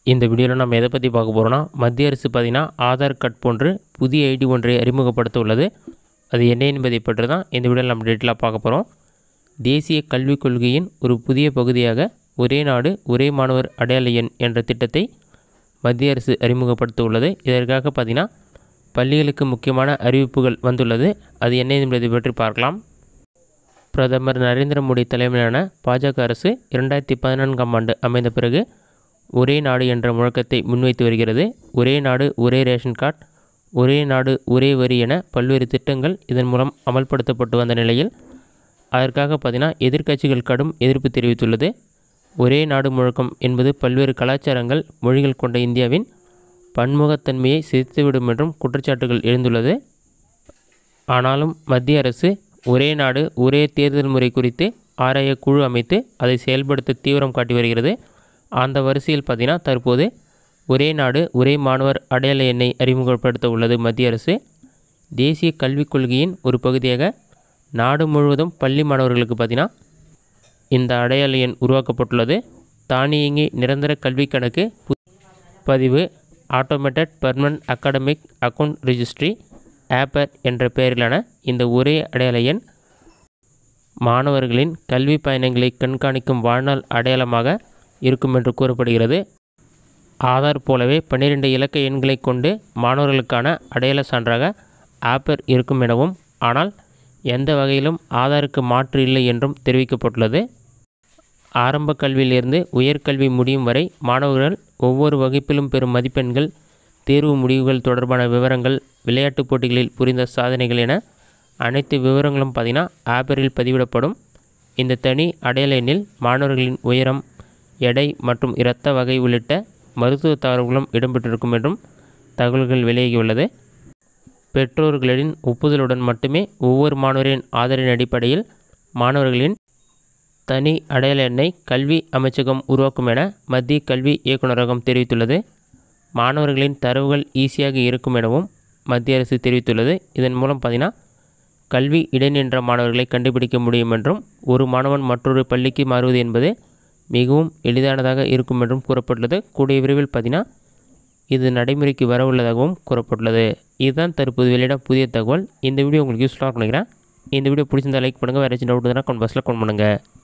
இந்த வீடியோவில் நம்ம எதை பற்றி பார்க்க போகிறோம்னா மத்திய அரசு பார்த்திங்கன்னா ஆதார் கார்டு போன்று புதிய ஐடி ஒன்றை அறிமுகப்படுத்த உள்ளது அது என்ன என்பதை பற்றி தான் இந்த வீடியோவில் நம்ம டீட்டெயிலாக பார்க்க போகிறோம் தேசிய கல்விக் கொள்கையின் ஒரு புதிய பகுதியாக ஒரே நாடு ஒரே மாணவர் அடையாள எண் என்ற திட்டத்தை மத்திய அரசு அறிமுகப்படுத்த உள்ளது இதற்காக பார்த்திங்கன்னா பள்ளிகளுக்கு முக்கியமான அறிவிப்புகள் வந்துள்ளது அது என்ன என்பதை பற்றி பார்க்கலாம் பிரதமர் நரேந்திர மோடி தலைமையிலான பாஜக அரசு இரண்டாயிரத்தி பதினான்காம் ஆண்டு அமைந்த பிறகு ஒரே நாடு என்ற முழக்கத்தை முன்வைத்து வருகிறது ஒரே நாடு ஒரே ரேஷன் கார்டு ஒரே நாடு ஒரே வரி என பல்வேறு திட்டங்கள் இதன் மூலம் அமல்படுத்தப்பட்டு வந்த நிலையில் அதற்காக பார்த்தீங்கன்னா எதிர்க்கட்சிகள் கடும் எதிர்ப்பு தெரிவித்துள்ளது ஒரே நாடு முழக்கம் என்பது பல்வேறு கலாச்சாரங்கள் மொழிகள் கொண்ட இந்தியாவின் பன்முகத்தன்மையை சிதைத்துவிடும் என்றும் குற்றச்சாட்டுகள் எழுந்துள்ளது ஆனாலும் மத்திய அரசு ஒரே நாடு ஒரே தேர்தல் முறை குறித்து ஆராய குழு அமைத்து அதை செயல்படுத்த தீவிரம் காட்டி வருகிறது அந்த வரிசையில் பார்த்தீங்கன்னா தற்போது ஒரே நாடு ஒரே மாணவர் அடையாள எண்ணை அறிமுகப்படுத்த உள்ளது மத்திய அரசு தேசிய கல்விக் கொள்கையின் ஒரு பகுதியாக நாடு முழுவதும் பள்ளி மாணவர்களுக்கு பார்த்தீங்கன்னா இந்த அடையாள எண் உருவாக்கப்பட்டுள்ளது தானியங்கி நிரந்தர கல்வி கணக்கு பு- பதிவு automated permanent academic account registry APAAR என்ற பெயரிலான இந்த ஒரே அடையாள எண் மாணவர்களின் கல்வி பயணங்களை கண்காணிக்கும் வாழ்நாள் அடையாளமாக இருக்கும் என்று கூறப்படுகிறது ஆதார் போலவே பன்னிரெண்டு இலக்க எண்களை கொண்டு மாணவர்களுக்கான அடையாள சான்றாக ஆப்பர் இருக்கும் எனவும் ஆனால் எந்த வகையிலும் ஆதாருக்கு மாற்று இல்லை என்றும் தெரிவிக்கப்பட்டுள்ளது ஆரம்ப கல்வியிலிருந்து உயர்கல்வி முடியும் வரை மாணவர்கள் ஒவ்வொரு வகுப்பிலும் பெறும் மதிப்பெண்கள் தேர்வு முடிவுகள் தொடர்பான விவரங்கள் விளையாட்டுப் போட்டிகளில் புரிந்த சாதனைகள் என அனைத்து விவரங்களும் பார்த்திங்கன்னா ஆப்பரில் பதிவிடப்படும் இந்த தனி அடையாள எண்ணில் மாணவர்களின் உயரம் எடை மற்றும் இரத்த வகை உள்ளிட்ட மருத்துவ தகவல்களும் இடம்பெற்றிருக்கும் என்றும் தகவல்கள் வெளியாகியுள்ளது பெற்றோர்களின் ஒப்புதலுடன் மட்டுமே ஒவ்வொரு மாணவரின் ஆதரின் அடிப்படையில் மாணவர்களின் தனி அடையாள எண்ணை கல்வி அமைச்சகம் உருவாக்கும் என மத்திய கல்வி இயக்குநரகம் தெரிவித்துள்ளது மாணவர்களின் தரவுகள் ஈஸியாக இருக்கும் எனவும் மத்திய அரசு தெரிவித்துள்ளது இதன் மூலம் பார்த்தீங்கன்னா கல்வி இடைநின்ற மாணவர்களை கண்டுபிடிக்க முடியும் என்றும் ஒரு மாணவன் மற்றொரு பள்ளிக்கு மாறுவது என்பது மிகவும் எளிதானதாக இருக்கும் என்றும் கூறப்பட்டுள்ளது கூடிய விரைவில் பார்த்தீங்கன்னா இது நடைமுறைக்கு வர உள்ளதாகவும் கூறப்பட்டுள்ளது இதுதான் தற்போது வெளியிட புதிய தகவல் இந்த வீடியோ உங்களுக்கு யூஸ்ஃபுல்லாக நினைக்கிறேன் இந்த வீடியோ பிடிச்சிருந்தா லைக் பண்ணுங்கள் வேறு ஏதாச்சும் டவுட் இருந்தால் கமெண்ட் பாக்ஸில் கமெண்ட் பண்ணுங்கள்